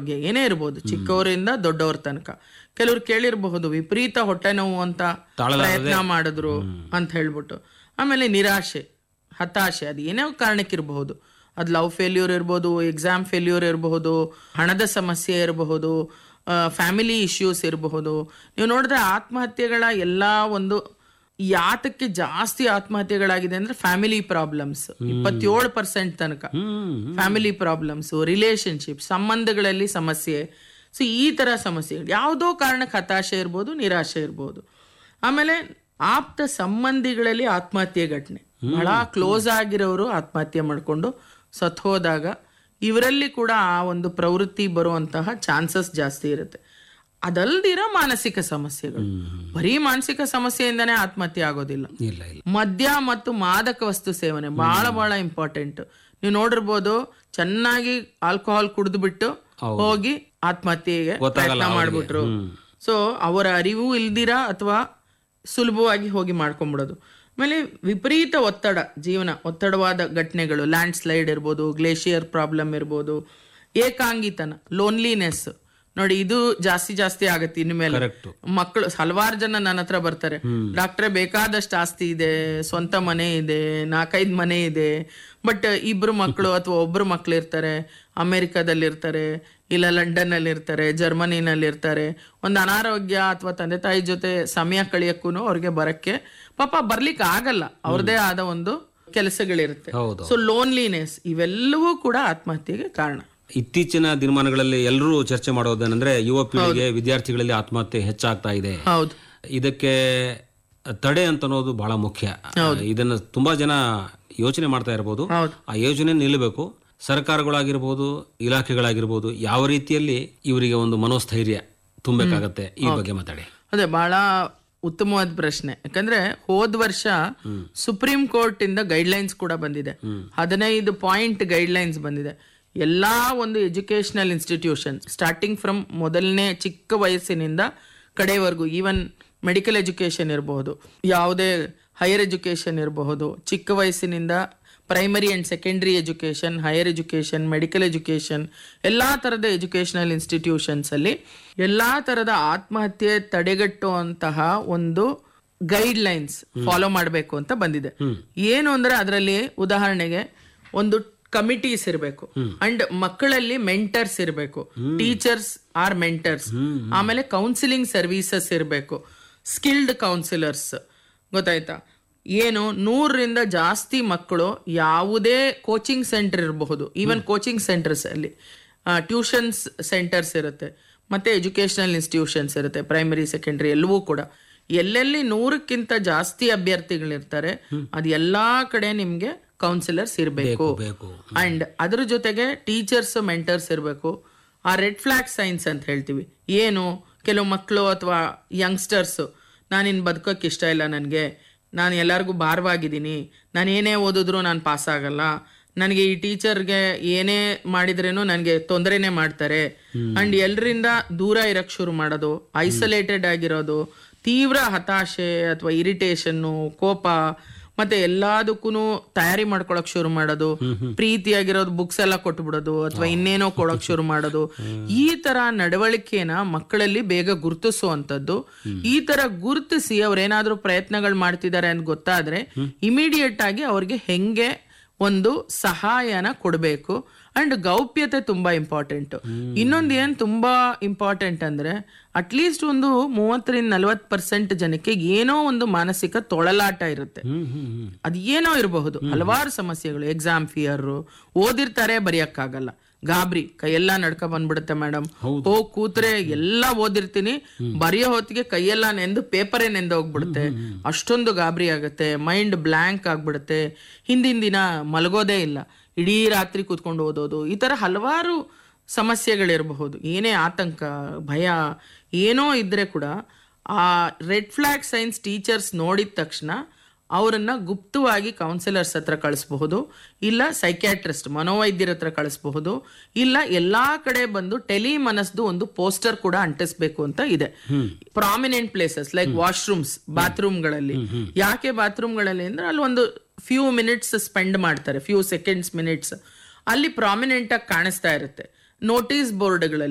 ಏನೇ ಇರ್ಬೋದು ಚಿಕ್ಕವರಿಂದ ದೊಡ್ಡವ್ರ ತನಕ ಕೆಲವ್ರು ಕೇಳಿರಬಹುದು ವಿಪರೀತ ಹೊಟ್ಟೆ ನೋವು ಅಂತ ಪ್ರಯತ್ನ ಮಾಡಿದ್ರು ಅಂತ ಹೇಳ್ಬಿಟ್ಟು ಆಮೇಲೆ ನಿರಾಶೆ ಹತಾಶೆ ಅದು ಏನೇ ಕಾರಣಕ್ಕಿರಬಹುದು ಅದು ಲವ್ ಫೇಲ್ಯೂರ್ ಇರ್ಬೋದು ಎಕ್ಸಾಮ್ ಫೇಲ್ಯೂರ್ ಇರಬಹುದು ಹಣದ ಸಮಸ್ಯೆ ಇರಬಹುದು ಫ್ಯಾಮಿಲಿ ಇಶ್ಯೂಸ್ ಇರಬಹುದು ನೀವು ನೋಡಿದ್ರೆ ಆತ್ಮಹತ್ಯೆಗಳ ಎಲ್ಲ ಒಂದು ಯಾತಕ್ಕೆ ಜಾಸ್ತಿ ಆತ್ಮಹತ್ಯೆಗಳಾಗಿದೆ ಅಂದ್ರೆ ಫ್ಯಾಮಿಲಿ ಪ್ರಾಬ್ಲಮ್ಸ್ ಇಪ್ಪತ್ತೇಳು ಪರ್ಸೆಂಟ್ ತನಕ ಫ್ಯಾಮಿಲಿ ಪ್ರಾಬ್ಲಮ್ಸ್ ರಿಲೇಶನ್ಶಿಪ್ ಸಂಬಂಧಗಳಲ್ಲಿ ಸಮಸ್ಯೆ ಸೊ ಈ ತರ ಸಮಸ್ಯೆಗಳು ಯಾವುದೋ ಕಾರಣಕ್ಕೆ ಹತಾಶೆ ಇರ್ಬೋದು ನಿರಾಶೆ ಇರ್ಬೋದು ಆಮೇಲೆ ಆಪ್ತ ಸಂಬಂಧಿಗಳಲ್ಲಿ ಆತ್ಮಹತ್ಯೆ ಘಟನೆ ಬಹಳ ಕ್ಲೋಸ್ ಆಗಿರೋರು ಆತ್ಮಹತ್ಯೆ ಮಾಡಿಕೊಂಡು ಸತ್ ಹೋದಾಗ ಇವರಲ್ಲಿ ಕೂಡ ಆ ಒಂದು ಪ್ರವೃತ್ತಿ ಬರುವಂತಹ ಚಾನ್ಸಸ್ ಜಾಸ್ತಿ ಇರುತ್ತೆ ಅದಲ್ದಿರೋ ಮಾನಸಿಕ ಸಮಸ್ಯೆಗಳು ಬರೀ ಮಾನಸಿಕ ಸಮಸ್ಯೆಯಿಂದನೇ ಆತ್ಮಹತ್ಯೆ ಆಗೋದಿಲ್ಲ ಇಲ್ಲ ಇಲ್ಲ ಮದ್ಯ ಮತ್ತು ಮಾದಕ ವಸ್ತು ಸೇವನೆ ಬಹಳ ಬಹಳ ಇಂಪಾರ್ಟೆಂಟ್ ನೀವು ನೋಡಿರ್ಬೋದು ಚೆನ್ನಾಗಿ ಆಲ್ಕೋಹಾಲ್ ಕುಡಿದ್ಬಿಟ್ಟು ಹೋಗಿ ಆತ್ಮಹತ್ಯೆಗೆ ಪ್ರಯತ್ನ ಮಾಡ್ಬಿಟ್ರು ಸೊ ಅವರ ಅರಿವು ಇಲ್ದಿರ ಅಥವಾ ಸುಲಭವಾಗಿ ಹೋಗಿ ಮಾಡ್ಕೊಂಡ್ಬಿಡೋದು ಆಮೇಲೆ ವಿಪರೀತ ಒತ್ತಡ ಜೀವನ ಒತ್ತಡವಾದ ಘಟನೆಗಳು ಲ್ಯಾಂಡ್ ಸ್ಲೈಡ್ ಇರ್ಬೋದು ಗ್ಲೇಷಿಯರ್ ಪ್ರಾಬ್ಲಮ್ ಇರ್ಬೋದು ಏಕಾಂಗಿತನ ಲೋನ್ಲಿನೆಸ್ ನೋಡಿ ಇದು ಜಾಸ್ತಿ ಜಾಸ್ತಿ ಆಗತ್ತೆ ಇನ್ಮೇಲೆ ಕರೆಕ್ಟ್ ಮಕ್ಕಳು ಹಲವಾರು ಜನ ನನ್ನ ಹತ್ರ ಬರ್ತಾರೆ ಡಾಕ್ಟ್ರೆ ಬೇಕಾದಷ್ಟು ಆಸ್ತಿ ಇದೆ ಸ್ವಂತ ಮನೆ ಇದೆ ನಾಲ್ಕೈದು ಮನೆ ಇದೆ ಬಟ್ ಇಬ್ರು ಮಕ್ಕಳು ಅಥವಾ ಒಬ್ರು ಮಕ್ಳು ಇರ್ತಾರೆ ಅಮೆರಿಕಾದಲ್ಲಿ ಇರ್ತಾರೆ ಇಲ್ಲ ಲಂಡನ್ ಅಲ್ಲಿ ಇರ್ತಾರೆ ಜರ್ಮನಿನಲ್ಲಿ ಇರ್ತಾರೆ ಒಂದು ಅನಾರೋಗ್ಯ ಅಥವಾ ತಂದೆ ತಾಯಿ ಜೊತೆ ಸಮಯ ಕಳಿಯಕ್ಕೂ ಅವ್ರಿಗೆ ಬರಕ್ಕೆ ಪಾಪ ಬರ್ಲಿಕ್ಕೆ ಆಗಲ್ಲ ಅವ್ರದೇ ಆದ ಒಂದು ಕೆಲಸಗಳಿರುತ್ತೆ ಹೌದು ಸೊ ಲೋನ್ಲಿನೆಸ್ ಇವೆಲ್ಲವೂ ಕೂಡ ಆತ್ಮಹತ್ಯೆಗೆ ಕಾರಣ ಇತ್ತೀಚಿನ ದಿನಮಾನಗಳಲ್ಲಿ ಎಲ್ಲರೂ ಚರ್ಚೆ ಮಾಡೋದೇನೆಂದ್ರೆ ಯುವ ಪೀಳಿಗೆ ವಿದ್ಯಾರ್ಥಿಗಳಲ್ಲಿ ಆತ್ಮಹತ್ಯೆ ಹೆಚ್ಚಾಗ್ತಾ ಇದೆ ಹೌದು ಇದಕ್ಕೆ ತಡೆ ಅಂತ ಅನ್ನೋದು ಬಹಳ ಮುಖ್ಯ ಇದನ್ನ ತುಂಬಾ ಜನ ಯೋಚನೆ ಮಾಡ್ತಾ ಇರಬಹುದು ಹೌದು. ಆ ಯೋಜನೆ ನಿಲ್ಲಬೇಕು ಸರ್ಕಾರಗಳಾಗಿರ್ಬೋದು ಇಲಾಖೆಗಳಾಗಿರ್ಬೋದು ಯಾವ ರೀತಿಯಲ್ಲಿ ಇವರಿಗೆ ಒಂದು ಮನೋಸ್ಥೈರ್ಯ ತುಂಬಬೇಕಾಗತ್ತೆ ಈ ಬಗ್ಗೆ ಮಾತಾಡಿ ಅದೇ ಬಹಳ ಉತ್ತಮವಾದ ಪ್ರಶ್ನೆ ಯಾಕಂದ್ರೆ ಹೋದ್ ವರ್ಷ ಸುಪ್ರೀಂ ಕೋರ್ಟ್ ಇಂದ ಗೈಡ್ಲೈನ್ಸ್ ಕೂಡ ಬಂದಿದೆ ಹದಿನೈದು ಪಾಯಿಂಟ್ ಗೈಡ್ಲೈನ್ಸ್ ಬಂದಿದೆ ಎಲ್ಲಾ ಒಂದು ಎಜುಕೇಶನಲ್ ಇನ್ಸ್ಟಿಟ್ಯೂಷನ್ ಸ್ಟಾರ್ಟಿಂಗ್ ಫ್ರಮ್ ಮೊದಲನೇ ಚಿಕ್ಕ ವಯಸ್ಸಿನಿಂದ ಕಡೆವರೆಗೂ ಈವನ್ ಮೆಡಿಕಲ್ ಎಜುಕೇಶನ್ ಇರಬಹುದು ಯಾವುದೇ ಹೈಯರ್ ಎಜುಕೇಶನ್ ಇರಬಹುದು ಚಿಕ್ಕ ವಯಸ್ಸಿನಿಂದ primary and secondary education higher education medical education ಎಲ್ಲಾ ತರದ ಎಜುಕೇಶನಲ್ ಇನ್ಸ್ಟಿಟ್ಯೂಷನ್ಸ್ ಅಲ್ಲಿ ಎಲ್ಲಾ ತರದ ಆತ್ಮಹತ್ಯೆ ತಡೆಗಟ್ಟುವಂತಹ ಒಂದು ಗೈಡ್ ಲೈನ್ಸ್ ಫಾಲೋ ಮಾಡಬೇಕು ಅಂತ ಬಂದಿದೆ ಏನು ಅಂದ್ರೆ ಅದರಲ್ಲಿ ಉದಾಹರಣೆಗೆ ಒಂದು ಕಮಿಟೀಸ್ ಇರಬೇಕು ಅಂಡ್ ಮಕ್ಕಳಲ್ಲಿ ಮೆಂಟರ್ಸ್ ಇರಬೇಕು ಟೀಚರ್ಸ್ ಆರ್ ಮೆಂಟರ್ಸ್ ಆಮೇಲೆ ಕೌನ್ಸಿಲಿಂಗ್ ಸರ್ವಿಸಸ್ ಇರಬೇಕು ಸ್ಕಿಲ್ಡ್ ಕೌನ್ಸಿಲರ್ಸ್ ಗೊತ್ತಾಯ್ತಾ ಏನು ನೂರರಿಂದ ಜಾಸ್ತಿ ಮಕ್ಕಳು ಯಾವುದೇ ಕೋಚಿಂಗ್ ಸೆಂಟರ್ ಇರಬಹುದು ಈವನ್ ಕೋಚಿಂಗ್ ಸೆಂಟರ್ಸ್ ಅಲ್ಲಿ ಟ್ಯೂಷನ್ಸ್ ಸೆಂಟರ್ಸ್ ಇರುತ್ತೆ ಮತ್ತೆ ಎಜುಕೇಶನಲ್ ಇನ್ಸ್ಟಿಟ್ಯೂಷನ್ಸ್ ಇರುತ್ತೆ ಪ್ರೈಮರಿ ಸೆಕೆಂಡರಿ ಎಲ್ಲವೂ ಕೂಡ ಎಲ್ಲೆಲ್ಲಿ ನೂರಕ್ಕಿಂತ ಜಾಸ್ತಿ ಅಭ್ಯರ್ಥಿಗಳಿರ್ತಾರೆ ಅದು ಎಲ್ಲಾ ಕಡೆ ನಿಮ್ಗೆ ಕೌನ್ಸಿಲರ್ಸ್ ಇರಬೇಕು ಬೇಕು ಅಂಡ್ ಅದ್ರ ಜೊತೆಗೆ ಟೀಚರ್ಸ್ ಮೆಂಟರ್ಸ್ ಇರಬೇಕು ಆ ರೆಡ್ ಫ್ಲಾಗ್ ಸೈನ್ಸ್ ಅಂತ ಹೇಳ್ತೀವಿ ಏನು ಕೆಲವು ಮಕ್ಕಳು ಅಥವಾ ಯಂಗ್ಸ್ಟರ್ಸ್ ನಾನು ಇನ್ನು ಬದುಕೋಕೆ ಇಷ್ಟ ಇಲ್ಲ ನನಗೆ ನಾನು ಎಲ್ಲರಿಗೂ ಭಾರವಾಗಿದ್ದೀನಿ ನಾನು ಏನೇ ಓದಿದ್ರು ನಾನು ಪಾಸ್ ಆಗಲ್ಲ ನನಗೆ ಈ ಟೀಚರ್ಗೆ ಏನೇ ಮಾಡಿದ್ರೇನು ನನಗೆ ತೊಂದರೆನೇ ಮಾಡ್ತಾರೆ ಅಂಡ್ ಎಲ್ಲರಿಂದ ದೂರ ಇರಕ್ ಶುರು ಮಾಡೋದು ಐಸೋಲೇಟೆಡ್ ಆಗಿರೋದು ತೀವ್ರ ಹತಾಶೆ ಅಥವಾ ಇರಿಟೇಷನ್ನು ಕೋಪ ಮತ್ತೆ ಎಲ್ಲದಕ್ಕೂ ತಯಾರಿ ಮಾಡ್ಕೊಳಕ್ ಶುರು ಮಾಡೋದು ಪ್ರೀತಿಯಾಗಿರೋದು ಬುಕ್ಸ್ ಎಲ್ಲ ಕೊಟ್ಬಿಡೋದು ಅಥವಾ ಇನ್ನೇನೋ ಕೊಡಕ್ ಶುರು ಮಾಡೋದು ಈ ತರ ನಡವಳಿಕೆನ ಮಕ್ಕಳಲ್ಲಿ ಬೇಗ ಗುರುತಿಸುವಂತದ್ದು ಈ ತರ ಗುರುತಿಸಿ ಅವ್ರೇನಾದ್ರೂ ಪ್ರಯತ್ನಗಳು ಮಾಡ್ತಿದ್ದಾರೆ ಅಂತ ಗೊತ್ತಾದ್ರೆ ಇಮಿಡಿಯೇಟ್ ಆಗಿ ಅವ್ರಿಗೆ ಹೆಂಗೆ ಒಂದು ಸಹಾಯನ ಕೊಡಬೇಕು ಅಂಡ್ ಗೌಪ್ಯತೆ ತುಂಬಾ ಇಂಪಾರ್ಟೆಂಟ್ ಇನ್ನೊಂದು ಏನ್ ತುಂಬಾ ಇಂಪಾರ್ಟೆಂಟ್ ಅಂದ್ರೆ ಅಟ್ಲೀಸ್ಟ್ ಒಂದು ಮೂವತ್ತರಿಂದ ನಲವತ್ ಪರ್ಸೆಂಟ್ ಜನಕ್ಕೆ ಏನೋ ಒಂದು ಮಾನಸಿಕ ತೊಳಲಾಟ ಇರುತ್ತೆ ಹ್ಮ್ ಹ್ಮ್ ಹ್ಮ್ ಅದು ಏನೋ ಇರಬಹುದು ಹಲವಾರು ಸಮಸ್ಯೆಗಳು ಎಕ್ಸಾಮ್ ಫಿಯರ್ ಓದಿರ್ತಾರೆ ಬರೆಯಕ್ಕಾಗಲ್ಲ ಗಾಬರಿ ಕೈಯೆಲ್ಲ ನಡ್ಕ ಬಂದ್ಬಿಡುತ್ತೆ ಮೇಡಮ್ ಹೋಗ್ ಕೂತ್ರೆ ಎಲ್ಲ ಓದಿರ್ತೀನಿ ಬರೆಯೋ ಹೊತ್ತಿಗೆ ಕೈಯೆಲ್ಲ ನೆಂದು ಪೇಪರೇ ನೆಂದು ಹೋಗ್ಬಿಡುತ್ತೆ ಅಷ್ಟೊಂದು ಗಾಬರಿ ಆಗುತ್ತೆ ಮೈಂಡ್ ಬ್ಲ್ಯಾಂಕ್ ಆಗ್ಬಿಡುತ್ತೆ ಹಿಂದಿನ ದಿನ ಮಲಗೋದೇ ಇಲ್ಲ ಇಡೀ ರಾತ್ರಿ ಕೂತ್ಕೊಂಡು ಓದೋದು ಈ ತರ ಹಲವಾರು ಸಮಸ್ಯೆಗಳಿರಬಹುದು ಏನೇ ಆತಂಕ ಭಯ ಏನೋ ಇದ್ರೆ ಕೂಡ ಆ ರೆಡ್ ಫ್ಲಾಗ್ ಸೈನ್ಸ್ ಟೀಚರ್ಸ್ ನೋಡಿದ ತಕ್ಷಣ ಅವರನ್ನ ಗುಪ್ತವಾಗಿ ಕೌನ್ಸಿಲರ್ಸ್ ಹತ್ರ ಕಳಿಸಬಹುದು ಇಲ್ಲ ಸೈಕ್ಯಾಟ್ರಿಸ್ಟ್ ಮನೋವೈದ್ಯರ ಹತ್ರ ಕಳಿಸಬಹುದು ಇಲ್ಲ ಎಲ್ಲಾ ಕಡೆ ಬಂದು ಟೆಲಿ ಮನಸ್ದು ಒಂದು ಪೋಸ್ಟರ್ ಕೂಡ ಅಂಟಿಸ್ಬೇಕು ಅಂತ ಇದೆ ಪ್ರಾಮಿನೆಂಟ್ ಪ್ಲೇಸಸ್ ಲೈಕ್ ವಾಶ್ರೂಮ್ಸ್ ಬಾತ್ರೂಮ್ಗಳಲ್ಲಿ ಯಾಕೆ ಬಾತ್ರೂಮ್ಗಳಲ್ಲಿ ಅಂದ್ರೆ ಅಲ್ಲಿ ಒಂದು ಫ್ಯೂ ಮಿನಿಟ್ಸ್ ಸ್ಪೆಂಡ್ ಮಾಡ್ತಾರೆ ಫ್ಯೂ ಸೆಕೆಂಡ್ಸ್ ಮಿನಿಟ್ಸ್ ಅಲ್ಲಿ ಪ್ರಾಮಿನೆಂಟ್ ಆಗಿ ಕಾಣಿಸ್ತಾ ಇರುತ್ತೆ ನೋಟಿಸ್ ಬೋರ್ಡ್ಗಳಲ್ಲಿ